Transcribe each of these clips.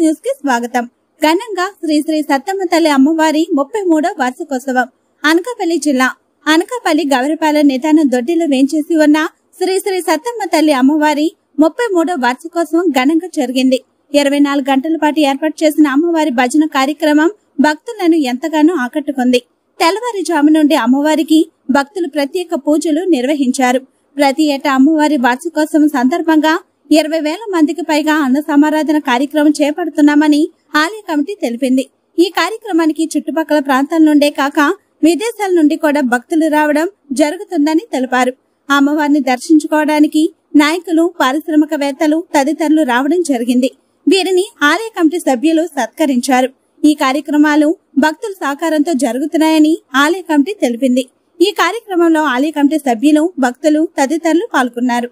news కి స్వాగతం ఘనంగా శ్రీ శ్రీ సత్తమ్మ తల్లి అమ్మవారి ముప్పై మూడో వార్షికోత్సవం అనకాపల్లి జిల్లా అనకాపల్లి గవరపాలెం నిదానం దొడ్డిలో వేంచేసి ఉన్న శ్రీ శ్రీ సత్తమ్మ తల్లి అమ్మవారి ముప్పై మూడో వార్షికోత్సవం ఘనంగా జరిగింది ఇరవై నాలుగు గంటల పాటు ఏర్పాటు చేసిన అమ్మవారి భజన కార్యక్రమం భక్తులను ఎంతగానో ఆకట్టుకుంది తెల్లవారుజాము నుండి అమ్మవారికి భక్తులు ప్రత్యేక పూజలు నిర్వహించారు ప్రతి ఏటా అమ్మవారి వార్షికోత్సవం సందర్భంగా ఇరవై వేల మందికి పైగా అన్న సమారాధన కార్యక్రమం చేపడుతున్నామని ఆలయ కమిటీ తెలిపింది ఈ కార్యక్రమానికి చుట్టుపక్కల ప్రాంతాల నుండే కాక విదేశాల నుండి కూడా భక్తులు రావడం జరుగుతుందని తెలిపారు అమ్మవారిని దర్శించుకోవడానికి నాయకులు పారిశ్రామికవేత్తలు తదితరులు రావడం జరిగింది వీరిని ఆలయ కమిటీ సభ్యులు సత్కరించారు ఈ కార్యక్రమాలు భక్తుల సహకారంతో జరుగుతున్నాయని ఆలయ కమిటీ తెలిపింది ఈ కార్యక్రమంలో ఆలయ కమిటీ సభ్యులు భక్తులు తదితరులు పాల్గొన్నారు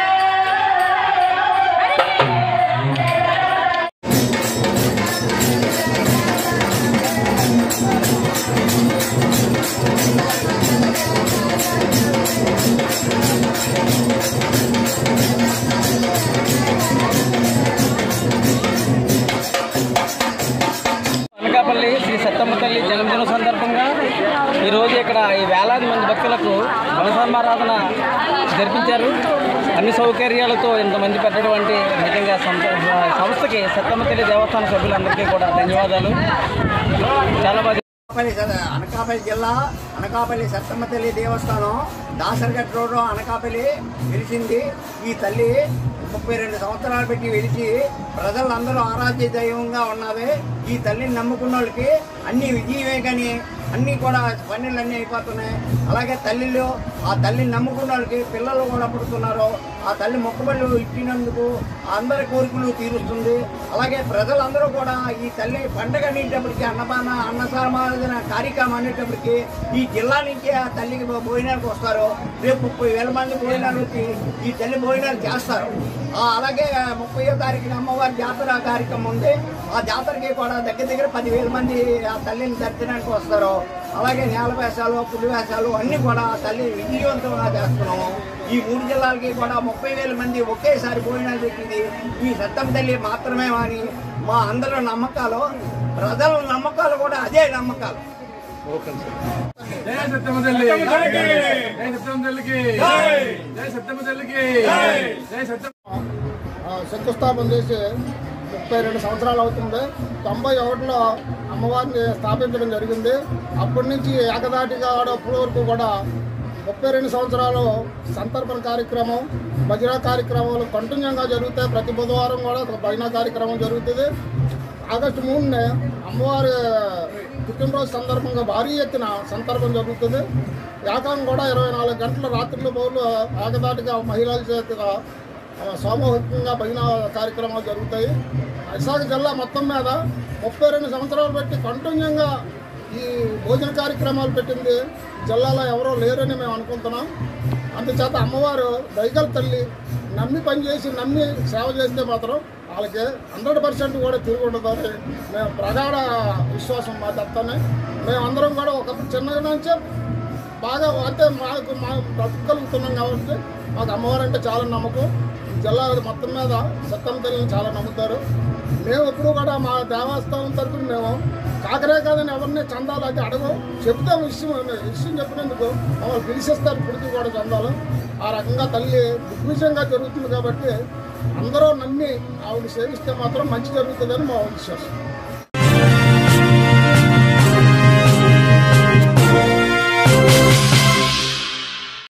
అనకాపల్లి శ్రీ సత్తమ్మ తల్లి జన్మదిన సందర్భంగా ఈరోజు ఇక్కడ ఈ వేలాది మంది భక్తులకు మనసమారాధన జరిపించారు అన్ని సౌకర్యాలతో ఇంతమంది పెట్టటువంటి నిజంగా సంస్థ సంస్థకి సత్తమ్మ తల్లి దేవస్థాన సభ్యులందరికీ కూడా ధన్యవాదాలు చాలా బాగా అనకాపల్లి స- అనకాపల్లి జిల్లా అనకాపల్లి సత్తమ్మ తల్లి దేవస్థానం దాసరగట్ రోడ్డు అనకాపల్లి వెలిసింది ఈ తల్లి ముప్పై రెండు సంవత్సరాలు పెట్టి వెలిచి ప్రజలందరూ ఆరాధ్య దైవంగా ఉన్నది ఈ తల్లిని నమ్ముకున్న వాళ్ళకి అన్ని విజయమే కానీ అన్నీ కూడా పనులు అన్నీ అయిపోతున్నాయి అలాగే తల్లిలో ఆ తల్లిని నమ్ముకున్న వాళ్ళకి పిల్లలు కూడా పుడుతున్నారు ఆ తల్లి మొక్కుబళ్ళు ఇచ్చినందుకు అందరి కోరికలు తీరుస్తుంది అలాగే ప్రజలందరూ కూడా ఈ తల్లి పండగ అనేటప్పటికి అన్నపాన అన్నసమారాధన కార్యక్రమం అనేటప్పటికి ఈ జిల్లా నుంచి ఆ తల్లికి భోజనానికి వస్తారు రేపు ముప్పై వేల మంది భోజనాలు వచ్చి ఈ తల్లి భోజనాలు చేస్తారు ఆ అలాగే ముప్పయో తారీఖున అమ్మవారి జాతర కార్యక్రమం ఉంది ఆ జాతరకి కూడా దగ్గర దగ్గర పదివేల మంది ఆ తల్లిని దర్శనానికి వస్తారు అలాగే నేల వేషాలు పులి వేషాలు అన్ని కూడా ఆ తల్లి విజయవంతంగా చేస్తున్నాము ఈ మూడు జిల్లాలకి కూడా ముప్పై వేల మంది ఒకేసారి భోజనాలు పెట్టింది ఈ సత్తం తల్లి మాత్రమే అని మా అందరి నమ్మకాలు ప్రజల నమ్మకాలు కూడా అదే నమ్మకాలు జై సత్యమ తల్లి జై సత్యమ తల్లికి జై సత్యమ తల్లికి జై సత్యమ ఆ, శంకుస్థాపన చేసి ముప్పై రెండు సంవత్సరాలు అవుతుంది తొంభై ఒకటిలో అమ్మవారిని స్థాపించడం జరిగింది అప్పటి నుంచి ఏకదాటిగా అప్పటి వరకు కూడా ముప్పై రెండు సంవత్సరాలు సంతర్పణ కార్యక్రమం భజన కార్యక్రమాలు కంటిన్యూగా జరుగుతాయి ప్రతి బుధవారం కూడా ఒక భజన కార్యక్రమం జరుగుతుంది ఆగస్టు మూడున అమ్మవారి పుట్టినరోజు సందర్భంగా భారీ ఎత్తున సందర్భం జరుగుతుంది ఏకాంగం కూడా ఇరవై నాలుగు గంటల రాత్రులు పౌరులు ఏకదాటిగా మహిళల చేతిగా ఆ, సామూహికంగా భజన కార్యక్రమాలు జరుగుతాయి విశాఖ జిల్లా మొత్తం మీద ముప్పై రెండు సంవత్సరాలు పెట్టి కంటిన్యూగా ఈ భోజన కార్యక్రమాలు పెట్టింది జిల్లాలో ఎవరో లేరని మేము అనుకుంటున్నాం అందుచేత అమ్మవారు దైగల తల్లి నమ్మి పనిచేసి నమ్మి సేవ చేస్తే మాత్రం వాళ్ళకి హండ్రెడ్ పర్సెంట్ కూడా తిరిగి ఉండదని మేము ప్రగాఢ విశ్వాసం మా తప్పనే మేమందరం కూడా ఒక చిన్న నుంచే బాగా అంటే మాకు మా బ్రతకగలుగుతున్నాం కాబట్టి మాకు అమ్మవారు అంటే చాలా నమ్మకం ఈ జిల్లా మొత్తం మీద సత్తం తల్లిని చాలా నమ్ముతారు మేము ఎప్పుడు కూడా మా దేవస్థానం తరపున మేము కాకరే కాదని ఎవరిని చందాలు అయితే అడగం చెప్తాం విషయం విషయం చెప్పినందుకు మమ్మల్ని పిలిచేస్తారు ఇప్పటికీ కూడా చందాలు ఆ రకంగా తల్లి దిగ్విజయంగా జరుగుతుంది కాబట్టి అందరూ నమ్మి ఆవిడ సేవిస్తే మాత్రం మంచి జరుగుతుందని మా విశ్వాసం